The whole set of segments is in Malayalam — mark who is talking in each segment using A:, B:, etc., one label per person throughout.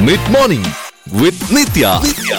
A: mid morning with Nithya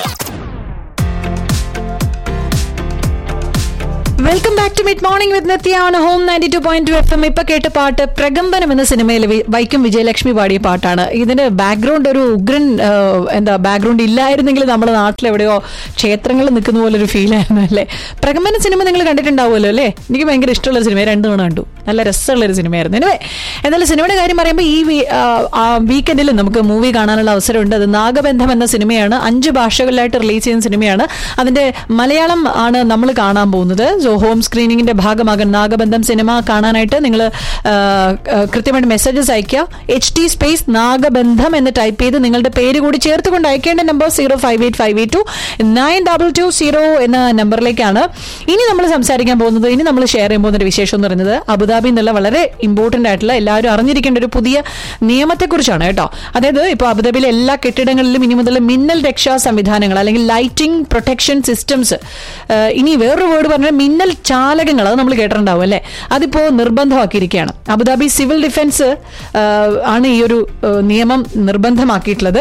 B: welcome back to mid morning with Nithya on home ninety two point two F M ഇപ്പൊ കേട്ട പാട്ട് പ്രകമ്പനം എന്ന സിനിമയിൽ വി- വൈക്കം വിജയലക്ഷ്മി പാടിയ പാട്ടാണ് ഇതിന്റെ ബാക്ക്ഗ്രൗണ്ട് ഒരു ഉഗ്രൻ ആ, എന്താ ബാക്ക്ഗ്രൗണ്ട് ഇല്ലായിരുന്നെങ്കിൽ നമ്മുടെ നാട്ടിൽ എവിടെയോ ക്ഷേത്രങ്ങളിൽ നിൽക്കുന്ന പോലെ ഒരു ഫീൽ ആയിരുന്നു അല്ലേ പ്രകമ്പന സിനിമ നിങ്ങൾ കണ്ടിട്ടുണ്ടാവുമല്ലോ അല്ലേ എനിക്ക് ഭയങ്കര ഇഷ്ടമുള്ള ഒരു സിനിമ രണ്ടു തവണ കണ്ടു നല്ല രസമുള്ള ഒരു സിനിമയായിരുന്നു എനിവേ എന്നാലും സിനിമയുടെ കാര്യം പറയുമ്പോൾ ഈ വീ- ആ, ആ വീക്കെൻഡിൽ നമുക്ക് മൂവി കാണാനുള്ള അവസരമുണ്ട് അത് നാഗബന്ധം എന്ന സിനിമയാണ് അഞ്ച് ഭാഷകളിലായിട്ട് റിലീസ് ചെയ്യുന്ന സിനിമയാണ് അതിന്റെ മലയാളം ആണ് നമ്മൾ കാണാൻ പോകുന്നത് സോ ഹോം സ്ക്രീനിങ്ങിന്റെ ഭാഗമാകാൻ നാഗബന്ധം സിനിമ കാണാനായിട്ട് നിങ്ങൾ കൃത്യമായിട്ട് മെസ്സേജസ് അയക്കുക എച്ച് ടി സ്പേസ് നാഗബന്ധം എന്ന് ടൈപ്പ് ചെയ്ത് നിങ്ങളുടെ പേര് കൂടി ചേർത്തുകൊണ്ട് അയക്കേണ്ട number zero five eight five eight two nine double two zero എന്ന നമ്പറിലേക്കാണ് ഇനി നമ്മൾ സംസാരിക്കാൻ പോകുന്നത് ഇനി നമ്മൾ ഷെയർ ചെയ്യാൻ പോകുന്ന ഒരു വിശേഷം എന്ന് പറയുന്നത് അബുദാബി എന്നുള്ള വളരെ ഇമ്പോർട്ടന്റ് ആയിട്ടുള്ള എല്ലാവരും അറിഞ്ഞിരിക്കേണ്ട ഒരു പുതിയ നിയമത്തെക്കുറിച്ചാണ് കേട്ടോ അതായത് ഇപ്പോൾ അബുദാബിയിലെ എല്ലാ കെട്ടിടങ്ങളിലും ഇനി മുതൽ മിന്നൽ രക്ഷാ സംവിധാനങ്ങൾ അല്ലെങ്കിൽ ലൈറ്റിംഗ് പ്രൊട്ടക്ഷൻ സിസ്റ്റംസ് ഇനി വേറൊരു വേർഡ് പറഞ്ഞാൽ മിന്നൽ ചാലകങ്ങൾ അത് നമ്മൾ കേട്ടിട്ടുണ്ടാവും അല്ലേ അതിപ്പോ നിർബന്ധമാക്കിയിരിക്കുകയാണ് അബുദാബി സിവിൽ ഡിഫൻസ് ആ, ആണ് ഈ ഒരു ആ, നിയമം നിർബന്ധമാക്കിയിട്ടുള്ളത്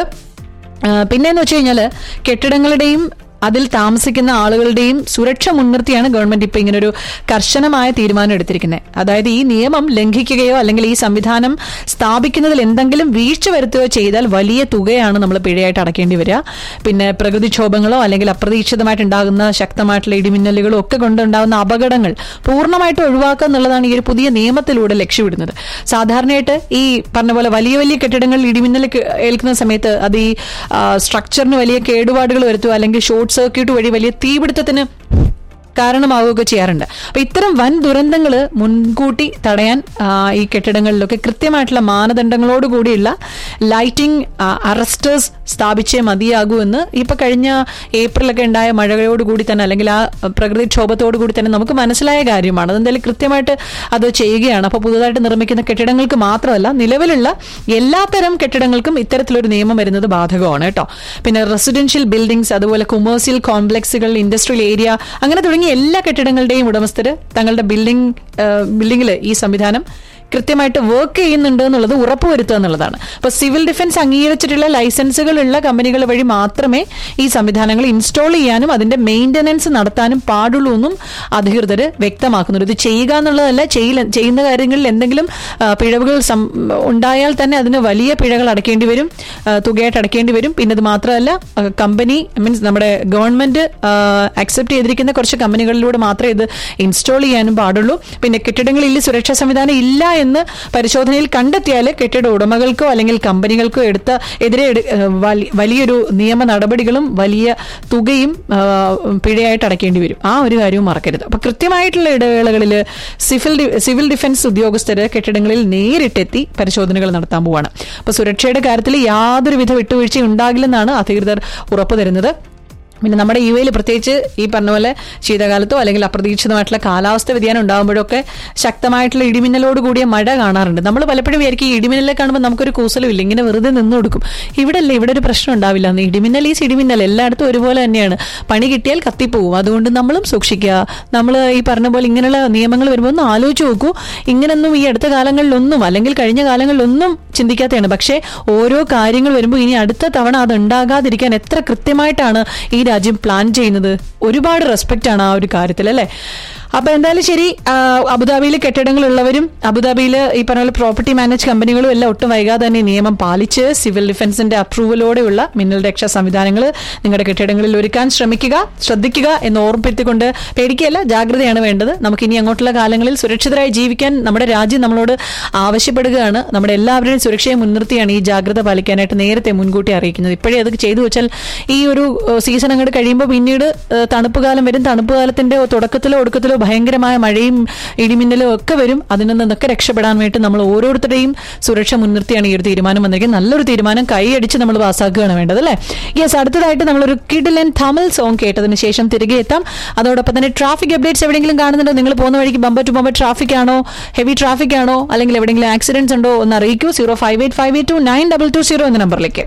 B: ആ, പിന്നെന്ന് വെച്ച് കഴിഞ്ഞാൽ കെട്ടിടങ്ങളുടെയും അതിൽ താമസിക്കുന്ന ആളുകളുടെയും സുരക്ഷ മുൻനിർത്തിയാണ് ഗവൺമെന്റ് ഇപ്പൊ ഇങ്ങനൊരു കർശനമായ തീരുമാനം എടുത്തിരിക്കുന്നത് അതായത് ഈ നിയമം ലംഘിക്കുകയോ അല്ലെങ്കിൽ ഈ സംവിധാനം സ്ഥാപിക്കുന്നതിൽ എന്തെങ്കിലും വീഴ്ച വരുത്തുകയോ ചെയ്താൽ വലിയ തുകയാണ് നമ്മൾ പിഴയായിട്ട് അടക്കേണ്ടി വരിക പിന്നെ പ്രകൃതിക്ഷോഭങ്ങളോ അല്ലെങ്കിൽ അപ്രതീക്ഷിതമായിട്ട് ഉണ്ടാകുന്ന ശക്തമായിട്ടുള്ള ഇടിമിന്നലുകളോ ഒക്കെ കൊണ്ടുണ്ടാകുന്ന അപകടങ്ങൾ പൂർണ്ണമായിട്ട് ഒഴിവാക്കുക എന്നുള്ളതാണ് ഈ ഒരു പുതിയ നിയമത്തിലൂടെ ലക്ഷ്യമിടുന്നത് സാധാരണയായിട്ട് ഈ പറഞ്ഞ പോലെ വലിയ വലിയ കെട്ടിടങ്ങളിൽ ഇടിമിന്നൽ കേ- ഏൽക്കുന്ന സമയത്ത് അത് ഈ സ്ട്രക്ചറിന് വലിയ കേടുപാടുകൾ വരുത്തുക അല്ലെങ്കിൽ ഷോർട്ട് സർക്യൂട്ട് വഴി വലിയ തീപിടുത്തത്തിന് കാരണമാവുകയൊക്കെ ചെയ്യാറുണ്ട് അപ്പൊ ഇത്തരം വൻ ദുരന്തങ്ങൾ മുൻകൂട്ടി തടയാൻ ആ, ഈ കെട്ടിടങ്ങളിലൊക്കെ കൃത്യമായിട്ടുള്ള മാനദണ്ഡങ്ങളോട് കൂടിയുള്ള ലൈറ്റിംഗ് അറസ്റ്റേഴ്സ് സ്ഥാപിച്ചേ മതിയാകൂ എന്ന് ഇപ്പൊ കഴിഞ്ഞ ഏപ്രിലൊക്കെ ഉണ്ടായ മഴയോട് കൂടി തന്നെ അല്ലെങ്കിൽ ആ പ്രകൃതിക്ഷോഭത്തോടു കൂടി തന്നെ നമുക്ക് മനസ്സിലായ കാര്യമാണ് അതെന്തായാലും കൃത്യമായിട്ട് അത് ചെയ്യുകയാണ് അപ്പോൾ പുതുതായിട്ട് നിർമ്മിക്കുന്ന കെട്ടിടങ്ങൾക്ക് മാത്രമല്ല നിലവിലുള്ള എല്ലാത്തരം കെട്ടിടങ്ങൾക്കും ഇത്തരത്തിലൊരു നിയമം വരുന്നത് ബാധകമാണ് കേട്ടോ പിന്നെ റെസിഡൻഷ്യൽ ബിൽഡിംഗ്സ് അതുപോലെ കൊമേഴ്സ്യൽ കോംപ്ലക്സുകൾ ഇൻഡസ്ട്രിയൽ ഏരിയ അങ്ങനെ തുടങ്ങിയ എല്ലാ കെട്ടിടങ്ങളുടെയും ഉടമസ്ഥര് തങ്ങളുടെ ബിൽഡിംഗ് ബിൽഡിംഗിൽ ഈ സംവിധാനം കൃത്യമായിട്ട് വർക്ക് ചെയ്യുന്നുണ്ട് എന്നുള്ളത് ഉറപ്പുവരുത്തുക എന്നുള്ളതാണ് അപ്പൊ സിവിൽ ഡിഫൻസ് അംഗീകരിച്ചിട്ടുള്ള ലൈസൻസുകളുള്ള കമ്പനികൾ വഴി മാത്രമേ ഈ സംവിധാനങ്ങൾ ഇൻസ്റ്റാൾ ചെയ്യാനും അതിന്റെ മെയിന്റനൻസ് നടത്താനും പാടുള്ളൂ എന്നും അധികൃതർ വ്യക്തമാക്കുന്നുണ്ട് ഇത് ചെയ്യുക എന്നുള്ളതല്ല ചെയ്യില്ല ചെയ്യുന്ന കാര്യങ്ങളിൽ എന്തെങ്കിലും ആ, പിഴവുകൾ സം- ഉണ്ടായാൽ തന്നെ അതിന് വലിയ പിഴകൾ അടയ്ക്കേണ്ടി വരും ആ, തുകയായിട്ട് അടയ്ക്കേണ്ടി വരും പിന്നെ ഇത് മാത്രമല്ല ആ, കമ്പനി മീൻസ് നമ്മുടെ ഗവൺമെന്റ് അക്സെപ്റ്റ് ചെയ്തിരിക്കുന്ന കുറച്ച് കമ്പനികളിലൂടെ മാത്രമേ ഇത് ഇൻസ്റ്റാൾ ചെയ്യാനും പാടുള്ളൂ പിന്നെ കെട്ടിടങ്ങളിൽ സുരക്ഷാ സംവിധാനം ഇല്ല എന്ന് പരിശോധനയിൽ കണ്ടെത്തിയാൽ കെട്ടിട ഉടമകൾക്കോ അല്ലെങ്കിൽ കമ്പനികൾക്കോ എടുത്ത എതിരെ എടു- ഏഹ് വലി- വലിയൊരു നിയമ നടപടികളും വലിയ തുകയും ആ, പിഴയായിട്ട് അടയ്ക്കേണ്ടി വരും ആ ഒരു കാര്യവും മറക്കരുത് അപ്പൊ കൃത്യമായിട്ടുള്ള ഇടവേളകളിൽ സിവിൽ ഡി- സിവിൽ ഡിഫൻസ് ഉദ്യോഗസ്ഥര് കെട്ടിടങ്ങളിൽ നേരിട്ടെത്തി പരിശോധനകൾ നടത്താൻ പോവാണ് അപ്പൊ സുരക്ഷയുടെ കാര്യത്തിൽ യാതൊരുവിധ വിട്ടുവീഴ്ചയും ഉണ്ടാകില്ലെന്നാണ് അധികൃതർ ഉറപ്പു തരുന്നത് പിന്നെ നമ്മുടെ യു എയിൽ പ്രത്യേകിച്ച് ഈ പറഞ്ഞ പോലെ ശീതകാലത്തോ അല്ലെങ്കിൽ അപ്രതീക്ഷിതമായിട്ടുള്ള കാലാവസ്ഥ വ്യതിയാനം ഉണ്ടാകുമ്പോഴൊക്കെ ശക്തമായിട്ടുള്ള ഇടിമിന്നലോട് കൂടിയ മഴ കാണാറുണ്ട് നമ്മൾ പലപ്പോഴും വിചാരിക്കും ഈ ഇടിമിന്നലെ കാണുമ്പോൾ നമുക്കൊരു കൂസലും ഇല്ല ഇങ്ങനെ വെറുതെ നിന്ന് കൊടുക്കും ഇവിടെ അല്ലേ ഇവിടെ ഒരു പ്രശ്നം ഉണ്ടാവില്ല എന്ന് ഇടിമിന്നൽ ഈ ഇടിമിന്നൽ എല്ലായിടത്തും ഒരുപോലെ തന്നെയാണ് പണി കിട്ടിയാൽ കത്തിപ്പോവും അതുകൊണ്ട് നമ്മളും സൂക്ഷിക്കുക നമ്മൾ ഈ പറഞ്ഞ പോലെ ഇങ്ങനെയുള്ള നിയമങ്ങൾ വരുമ്പോൾ ഒന്ന് ആലോചിച്ച് നോക്കൂ ഇങ്ങനൊന്നും ഈ അടുത്ത കാലങ്ങളിലൊന്നും അല്ലെങ്കിൽ കഴിഞ്ഞ കാലങ്ങളിലൊന്നും ചിന്തിക്കാത്തതാണ് പക്ഷേ ഓരോ കാര്യങ്ങൾ വരുമ്പോൾ ഇനി അടുത്ത തവണ അത് ഉണ്ടാകാതിരിക്കാൻ എത്ര കൃത്യമായിട്ടാണ് ഈ രാജ്യം പ്ലാൻ ചെയ്യുന്നത് ഒരുപാട് റെസ്പെക്റ്റ് ആണ് ആ ഒരു കാര്യത്തിൽ അല്ലേ അപ്പൊ എന്തായാലും ശരി ആ, അബുദാബിയിൽ കെട്ടിടങ്ങളുള്ളവരും അബുദാബിയിൽ ഈ പറഞ്ഞ പോലെ പ്രോപ്പർട്ടി മാനേജ് കമ്പനികളും എല്ലാം ഒട്ടും വൈകാതെ തന്നെ ഈ നിയമം പാലിച്ച് സിവിൽ ഡിഫൻസിന്റെ അപ്രൂവലോടെയുള്ള മിന്നൽ രക്ഷാ സംവിധാനങ്ങൾ നിങ്ങളുടെ കെട്ടിടങ്ങളിൽ ഒരുക്കാൻ ശ്രമിക്കുക ശ്രദ്ധിക്കുക എന്ന് ഓർമ്മിപ്പിച്ചുകൊണ്ട് പേടിക്കുകയല്ല ജാഗ്രതയാണ് വേണ്ടത് നമുക്ക് ഇനി അങ്ങോട്ടുള്ള കാലങ്ങളിൽ സുരക്ഷിതരായി ജീവിക്കാൻ നമ്മുടെ രാജ്യം നമ്മളോട് ആവശ്യപ്പെടുകയാണ് നമ്മുടെ എല്ലാവരുടെയും സുരക്ഷയെ മുൻനിർത്തിയാണ് ഈ ജാഗ്രത പാലിക്കാനായിട്ട് നേരത്തെ മുൻകൂട്ടി അറിയിക്കുന്നത് ഇപ്പോഴേ അത് ചെയ്തു വെച്ചാൽ ഈ ഒരു ഏഹ്, സീസൺ അങ്ങോട്ട് കഴിയുമ്പോൾ പിന്നീട് ഏഹ്, തണുപ്പ് കാലം വരും തണുപ്പ് കാലത്തിന്റെ തുടക്കത്തിലോ ഒടുക്കത്തിലോ ഭയങ്കരമായ മഴയും ഇടിമിന്നലും ഒക്കെ വരും അതിൽ നിന്നൊക്കെ രക്ഷപ്പെടാൻ വേണ്ടി നമ്മൾ ഓരോരുത്തരുടെയും സുരക്ഷ മുൻനിർത്തിയാണ് ഈ ഒരു തീരുമാനം വന്നിരിക്കുന്നത് നല്ലൊരു തീരുമാനം കൈയടിച്ച് നമ്മൾ പാസ്സാക്കുകയാണ് വേണ്ടത് അല്ലേ യെസ് അടുത്തതായിട്ട് നമ്മളൊരു കിഡിലൻ തമിഴ് സോങ് കേട്ടതിന് ശേഷം തിരികെ എത്താം അതോടൊപ്പം തന്നെ ട്രാഫിക് അപ്ഡേറ്റ്സ് എവിടെയെങ്കിലും കാണുന്നുണ്ടോ നിങ്ങൾ പോകുന്ന വഴിക്ക് ബമ്പർ ടു ബമ്പർ ട്രാഫിക് ആണോ ഹെവി ട്രാഫിക് ആണോ അല്ലെങ്കിൽ എവിടെയെങ്കിലും ആക്സിഡൻസ് ഉണ്ടോ ഒന്ന് അറിയിക്കൂ zero five eight five eight two nine double two zero എന്ന നമ്പറിലേക്ക്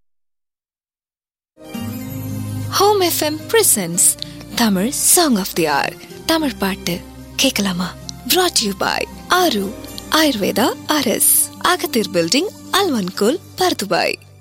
C: home FM presents Tamil song of the hour Tamil பாட்டு கேட்கலாமா brought you by Aaru Ayurveda அரஸ் அகத்தீர் பில்டிங் அல்வன்கோல் பர்துபாய்